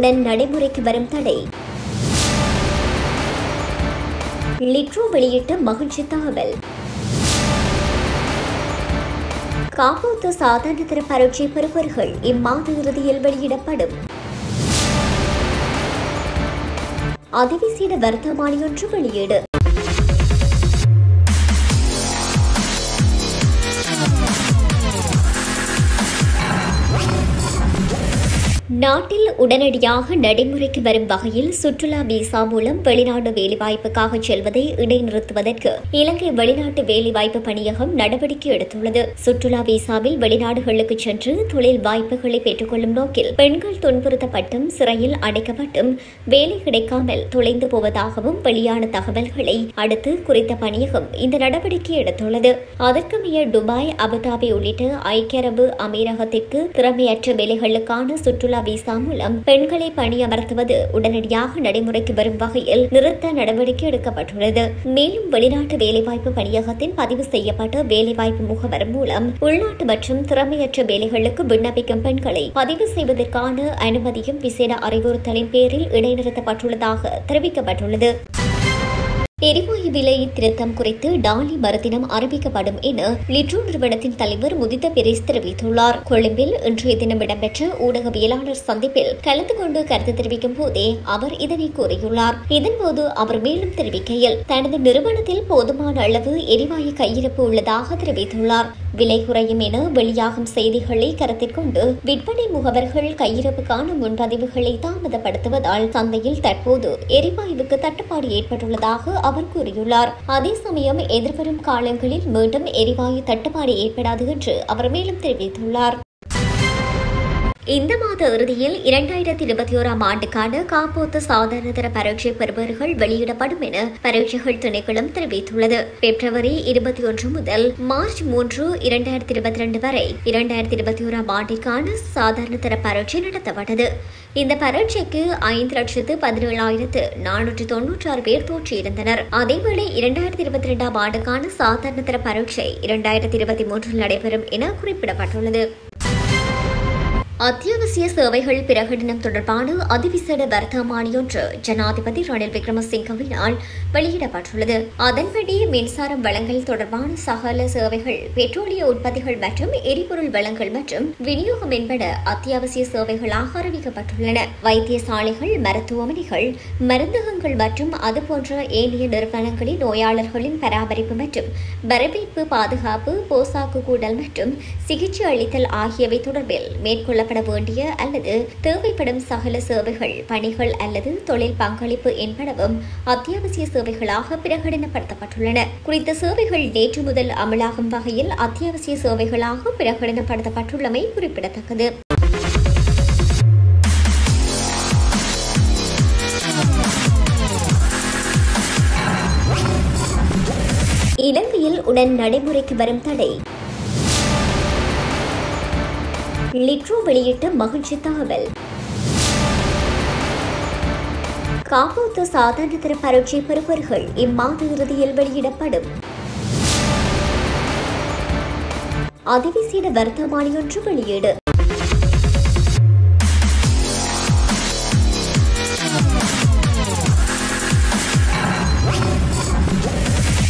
உடன் நடைமுறைக்கு வரும் தடை லிட்ரோ வெளியிட்ட மகிழ்ச்சி தகவல் காப்போத்து சாதாரண தர பரீட்சை பெறுபவர்கள் இம்மாத இறுதியில் வெளியிடப்படும் அதிவிசேட வர்த்தமானி ஒன்று வெளியீடு நாட்டில் உடனடியாக நடைமுறைக்கு வரும் வகையில் சுற்றுலா விசா மூலம் வெளிநாடு வேலைவாய்ப்புக்காக செல்வதை இடைநிறுத்துவதற்கு இலங்கை வெளிநாட்டு வேலைவாய்ப்பு பணியகம் நடவடிக்கை எடுத்துள்ளது சுற்றுலா விசாவில் வெளிநாடுகளுக்கு சென்று தொழில் வாய்ப்புகளை பெற்றுக்கொள்ளும் நோக்கில் பெண்கள் துன்புறுத்தப்பட்டும் சிறையில் அடைக்கப்பட்டும் வேலை கிடைக்காமல் தொலைந்து போவதாகவும் வெளியான தகவல்களை அடுத்து குறித்த பணியகம் இந்த நடவடிக்கை எடுத்துள்ளது அதற்கமைய துபாய் அபுதாபி உள்ளிட்ட ஐக்கிய அரபு அமீரகத்திற்கு திறமையற்ற வேலைகளுக்கான சுற்றுலா விசா மூலம் பெண்களை பணியமர்த்துவது உடனடியாக நடைமுறைக்கு வரும் வகையில் நிறுத்த நடவடிக்கை எடுக்கப்பட்டுள்ளது மேலும் வெளிநாட்டு வேலைவாய்ப்பு பணியகத்தின் பதிவு செய்யப்பட்ட வேலைவாய்ப்பு முகவர் மூலம் உள்நாட்டு மற்றும் திறமையற்ற வேலைகளுக்கு விண்ணப்பிக்கும் பெண்களை பதிவு செய்வதற்கான அனுமதியும் விசேட அறிவுறுத்தலின் பேரில் இடைநிறுத்தப்பட்டுள்ளதாக தெரிவிக்கப்பட்டுள்ளது எரிவாயு விலை திருத்தம் குறித்து டாலி மறுதினம் அறிவிக்கப்படும் என லிட்ரோ நிறுவனத்தின் தலைவர் முதித்த பெரிஸ் தெரிவித்துள்ளார் கொழும்பில் இன்றைய தினம் இடம்பெற்ற ஊடகவியலாளர் சந்திப்பில் கலந்து கொண்டு கருத்து தெரிவிக்கும் போதே அவர் இதனை கூறியுள்ளார் இதன்போது அவர் மேலும் தெரிவிக்கையில் தனது நிறுவனத்தில் போதுமான அளவு எரிவாயு கையிருப்பு உள்ளதாக தெரிவித்துள்ளார் விலை குறையும் என வெளியாகும் செய்திகளை கருத்தில் கொண்டு விற்பனை முகவர்கள் கையிருப்புக்கான முன்பதிவுகளை தாமதப்படுத்துவதால் சந்தையில் தற்போது எரிவாயுவுக்கு தட்டுப்பாடு ஏற்பட்டுள்ளதாக அவர் கூறியுள்ளார் அதே சமயம் எதிர்வரும் காலங்களில் மீண்டும் எரிவாயு தட்டுப்பாடு ஏற்படாது என்று அவர் மேலும் தெரிவித்துள்ளார் இந்த மாத இறுதியில் இரண்டாயிரத்தி இருபத்தி ஓராம் ஆண்டுக்கான காப்போத்து சாதாரணதர பரீட்சை பெறுபவர்கள் வெளியிடப்படும் என பரீட்சைகள் திணைக்களம் தெரிவித்துள்ளது பிப்ரவரி இருபத்தி ஒன்று முதல் மார்ச் மூன்று இரண்டாயிரத்தி இருபத்தி ரெண்டு வரை இரண்டாயிரத்தி இருபத்தி ஓராம் ஆண்டிற்கான சாதாரண தர பரீட்சை நடத்தப்பட்டது இந்த பரீட்சைக்கு ஐந்து லட்சத்து பதினேழாயிரத்து நானூற்றி தொன்னூற்றி ஆறு பேர் தோற்றியிருந்தனர் அதேவேளை இரண்டாயிரத்தி இருபத்தி இரண்டாம் ஆண்டுக்கான சாதாரண தர பரீட்சை இரண்டாயிரத்தி இருபத்தி மூன்றில் நடைபெறும் என குறிப்பிடப்பட்டுள்ளது அத்தியாவசிய சேவைகள் பிரகடனம் தொடர்பான அதிவிசேட வர்த்தமானியொன்று ஜனாதிபதி ரணில் விக்ரமசிங்கவினால் வெளியிடப்பட்டுள்ளது அதன்படி மின்சாரம் வழங்கல் தொடர்பான சகல சேவைகள் பெட்ரோலிய உற்பத்திகள் மற்றும் எரிபொருள் வழங்கல் மற்றும் விநியோகம் என்பன அத்தியாவசிய சேவைகளாக அறிவிக்கப்பட்டுள்ளன வைத்தியசாலைகள் மருத்துவமனைகள் மருந்தகங்கள் மற்றும் அதுபோன்ற ஏனைய நிறுவனங்களின் நோயாளர்களின் பராமரிப்பு மற்றும் வரவேற்பு பாதுகாப்பு போசாக்கு கூடல் மற்றும் சிகிச்சை அளித்தல் ஆகியவை தொடர்பில் மேற்கொள்ளப்பட வேண்டிய அல்லது தேவைப்படும் சகல சேவைகள் பணிகள் அல்லது தொழில் பங்களிப்பு என்பனவும் அத்தியாவசிய சேவைகளாக பிரகடனப்படுத்தப்பட்டுள்ளன குறித்த சேவைகள் நேற்று முதல் அமலாகும் வகையில் அத்தியாவசிய சேவைகளாக பிரகடனப்படுத்தப்பட்டுள்ளமை குறிப்பிடத்தக்கது இலங்கையில் உடன் நடைமுறைக்கு வரும் தடை லிட்ரோ வெளியிட்ட மகிழ்ச்சி தகவல் காப்போத்து சாதாரண தர பரீட்சை பெறுபவர்கள் இம்மாத இறுதியில் வெளியிடப்படும் அதிவிசேட வர்த்தமானி ஒன்று வெளியீடு